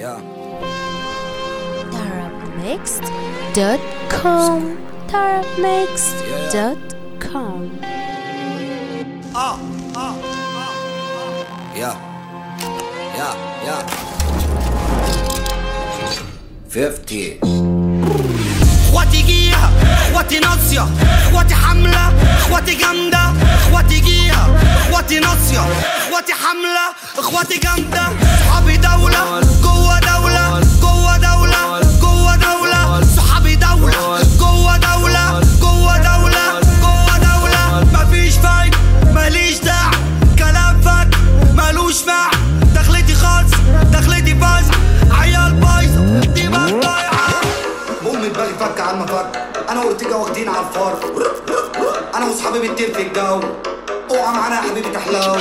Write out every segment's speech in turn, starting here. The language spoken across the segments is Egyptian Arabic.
Yeah. Tarabmixed.com Tarabmixed.com Ah, ah, ah, Yeah. Yeah, yeah. 50 اخواتي جيها اخواتي ناصية اخواتي حملة اخواتي جامدة اخواتي جيها اخواتي ناصية اخواتي حملة اخواتي جامدة صحابي دولة جوه دولة جوه دولة جوه دولة صحابي دولة جوه دولة جوه دولة جوه دولة مفيش فايدة ماليش داع كلام فك مالوش مع دخلتي خالص دخلتي بايظة عيال بايظة دماغ ضايعة بوم دماغي فك على المفك انا وارتجا واخدين على الفار انا واصحابي بنطير في الجو اوعى معانا يا حبيبي تحلو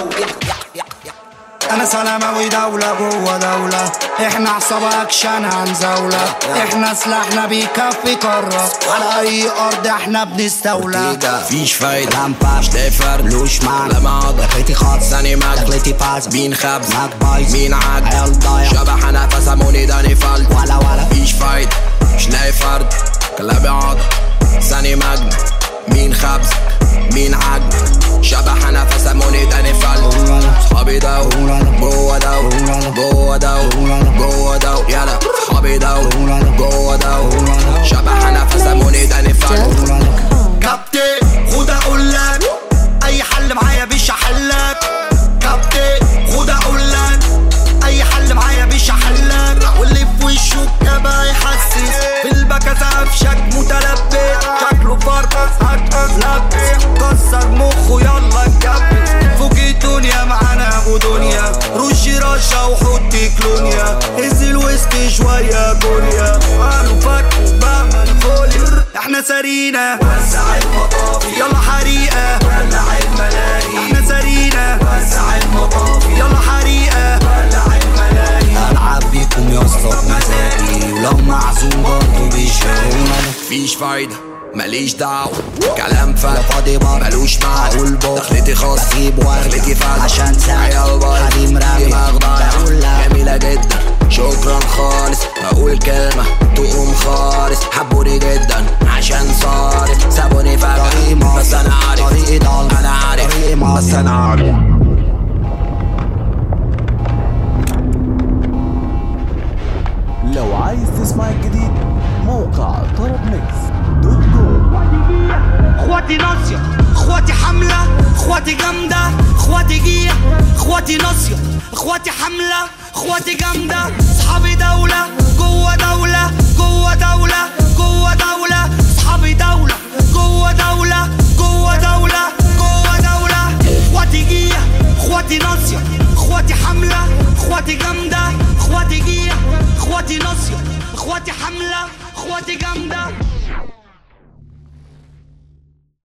انا سلاماوي دولة جوه دولة احنا عصابة اكشن هنزولة احنا سلاحنا بيكفي قارة على اي ارض احنا بنستولى فيش فايدة مش لاقي فرد ملوش معنى لا معضة دخلتي خالص ثاني مجد دخلتي باز مين خبز معاك بايظ مين عاد عيال ضايع شبح انا فسموني داني فلت ولا ولا مفيش فايدة مش لاقي فرد كلابي عضة ثاني مجد مين خبز مين عجن شبح انا فسموني داني فلت صحابي دو جوه دو جوه دو جوه دو يلا صحابي دو جوه دو شبح انا فسموني داني فلت كابتن خد اقول لك اي حل معايا مش هحلك كابتن خد اقول لك اي حل معايا مش هحلك واللي في وشه كما يحسس في البكا قفشك متلبس شكله فرق هتلبس كسر مخه يلا اتجبس فوق الدنيا معانا ابو دنيا رشي رشا وحط كلونيا انزل وسط شويه كوريا قالوا فك بعمل فولي احنا سارينا وسع المطافي يلا حريقه ولع الملاهي احنا سارينا وسع المطافي يلا حريقه ولع الملاهي العب بيكم يا اسطى بمزاجي ولو معزوم برضه بيشاونا مفيش فايدة ماليش دعوة كلام فات فاضي بار ملوش معنى اقول بار دخلتي خاص بجيب وارجع دخلتي فات عشان ساعة عيال بايظ حريم رامي دماغ ضايعة بقول لا جميلة جدا شكرا خالص بقول كلمة تقوم خالص حبوني جدا عشان صارف سابوني طريقي فجأة مافيا بس انا عارف طريقي ضل انا عارف طريقي بس مافيا انا عارف لو عايز تسمع الجديد موقع طرب ميكس دوت كوم اخواتي ناصية اخواتي حملة اخواتي جامدة اخواتي جية اخواتي ناصية اخواتي حملة اخواتي جامدة اصحابي دولة جوه دولة جوه دولة جوه دولة اصحابي دولة جوه دولة جوه دولة جوه دولة اخواتي جية اخواتي ناصية اخواتي حملة اخواتي جامدة اخواتي جية اخواتي ناصية اخواتي حملة اخواتي جامدة